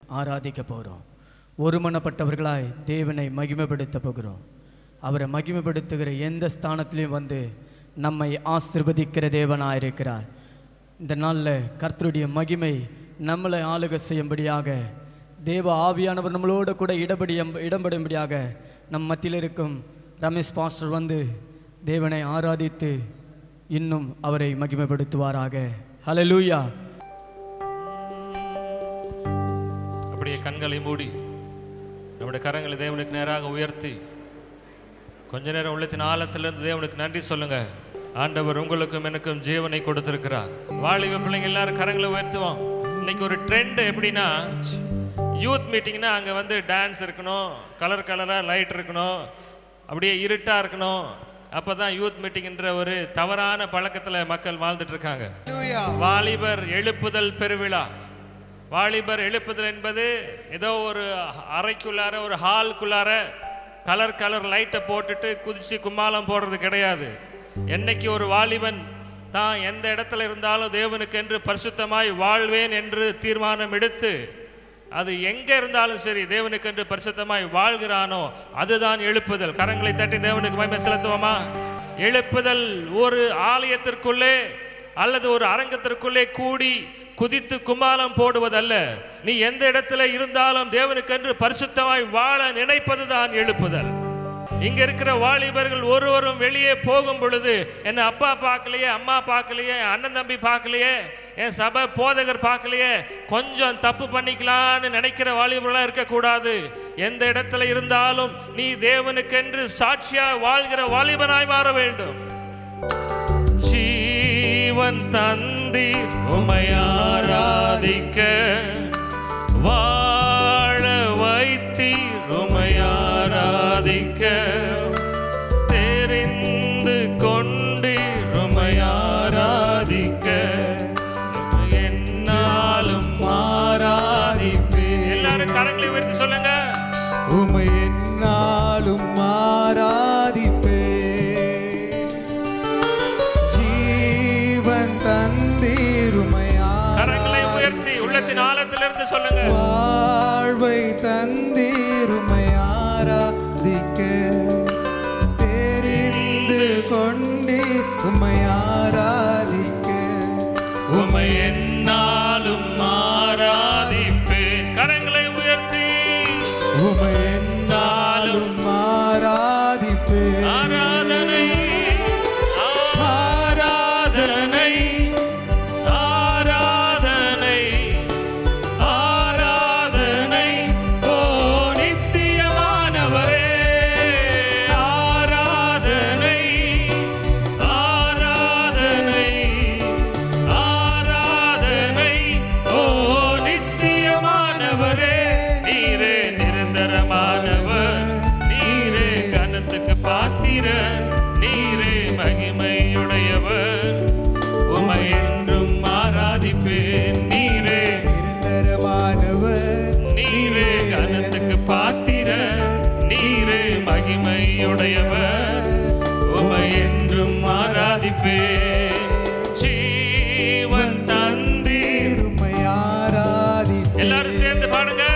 ஆராதிக்க போகிறோம் ஒருமனப்பட்டவர்களாய் தேவனை மகிமைப்படுத்த போகிறோம் அவரை மகிமைப்படுத்துகிற எந்த ஸ்தானத்திலையும் வந்து நம்மை ஆசிர்வதிக்கிற தேவனாக இருக்கிறார் இந்த நாளில் கர்த்தருடைய மகிமை நம்மளை ஆளுக செய்யும்படியாக தேவ ஆவியானவர் நம்மளோட கூட இடபடிய இடம்படும்படியாக நம் மத்தியில் இருக்கும் ரமேஷ் பாஸ்டர் வந்து தேவனை ஆராதித்து இன்னும் அவரை மகிமைப்படுத்துவாராக ஹalleluya அப்படியே கண்களை மூடி நம்முடைய கரங்களை தேவனுக்கு நேராக உயர்த்தி கொஞ்ச நேரம் உள்ளத்தின் ஆழத்திலிருந்து தேவனுக்கு நன்றி சொல்லுங்க ஆண்டவர் உங்களுக்கும் எனக்கும் ஜீவனை கொடுத்திருக்கிறார் வாலிப பிள்ளைங்க எல்லாரும் கரங்களை உயர்த்துவோம் இன்னைக்கு ஒரு ட்ரெண்ட் எப்படின்னா யூத் மீட்டிங்னா அங்கே வந்து டான்ஸ் இருக்கணும் கலர் கலராக லைட் இருக்கணும் அப்படியே இருட்டாக இருக்கணும் அப்போ தான் யூத் மீட்டிங்ன்ற ஒரு தவறான பழக்கத்தில் மக்கள் வாழ்ந்துட்டு இருக்காங்க வாலிபர் எழுப்புதல் பெருவிழா வாலிபர் எழுப்புதல் என்பது ஏதோ ஒரு அறைக்குள்ளார ஒரு ஹாலுக்குள்ளார கலர் கலர் லைட்டை போட்டுட்டு குதிச்சு கும்மாளம் போடுறது கிடையாது என்னைக்கு ஒரு வாலிபன் தான் எந்த இடத்துல இருந்தாலும் தேவனுக்கென்று பரிசுத்தமாய் வாழ்வேன் என்று தீர்மானம் எடுத்து அது எங்க இருந்தாலும் சரி தேவனுக்கென்று பரிசுத்தமாய் வாழ்கிறானோ அதுதான் எழுப்புதல் கரங்களை தட்டி தேவனுக்கு மகிமை செலுத்துவோமா எழுப்புதல் ஒரு ஆலயத்திற்குள்ளே அல்லது ஒரு அரங்கத்திற்குள்ளே கூடி குதித்து கும்மாளம் போடுவதல்ல நீ எந்த இடத்துல இருந்தாலும் தேவனுக்கென்று பரிசுத்தமாய் வாழ நினைப்பதுதான் எழுப்புதல் இங்க இருக்கிற வாலிபர்கள் ஒருவரும் வெளியே போகும் பொழுது என்ன அப்பா பார்க்கலையே அம்மா பார்க்கலையே என் அண்ணன் தம்பி பார்க்கலையே என் சபை போதகர் பார்க்கலையே கொஞ்சம் தப்பு பண்ணிக்கலான்னு நினைக்கிற வாலிபர்களாக இருக்கக்கூடாது எந்த இடத்துல இருந்தாலும் நீ தேவனுக்கென்று சாட்சியா வாழ்கிற வாலிபனாய் மாற வேண்டும் ஜீவன் தந்தி உமை ஆராதிக்க வாழ வைத்தீர் உமை ஆராதிக்க தெரிந்து கொண்டீர் உமை ஆராதிக்க என்னாலும் ஆராதிப்பேன் எல்லாரும் கரங்களை உயர்த்தி சொல்லுங்க உமை என்னாலும் ஆராதிப்பே ஜீவன் தந்தீருமையா கரங்களை உயர்த்தி உள்ளத்தின் ஆழத்திலிருந்து சொல்லுங்க வாழ்வை தந்தீருமை ஆராதிக்க தெரிந்து கொண்டே உமை ஆராதிக்க உமை என்னாலும் ஆராதிப்பேன் கரங்களை உயர்த்தி உமை என்னாலும் ஆராதிப்பே ஆராதனை ஆராதனை ஆராதனை ஆராதனை ஓ நித்தியமானவரே ஆராதனை ஆராதனை ஆராதனை ஓ நித்தியமானவரே நீரே நிரந்தரமானவர் நீரே கனத்துக்கு பாத்திர நீரே மகிமையுடையவர் உமை என்றும் ஆராதிப்பேன் நீரே நிரந்தரமானவர் நீரே கனத்துக்கு பாத்திர நீரே மகிமையுடையவர் உமை என்றும் ஆராதிப்பேன் ஜீவன் தந்தீர் உமை ஆராதிப்பே எல்லாரும் சேர்ந்து பாடுங்க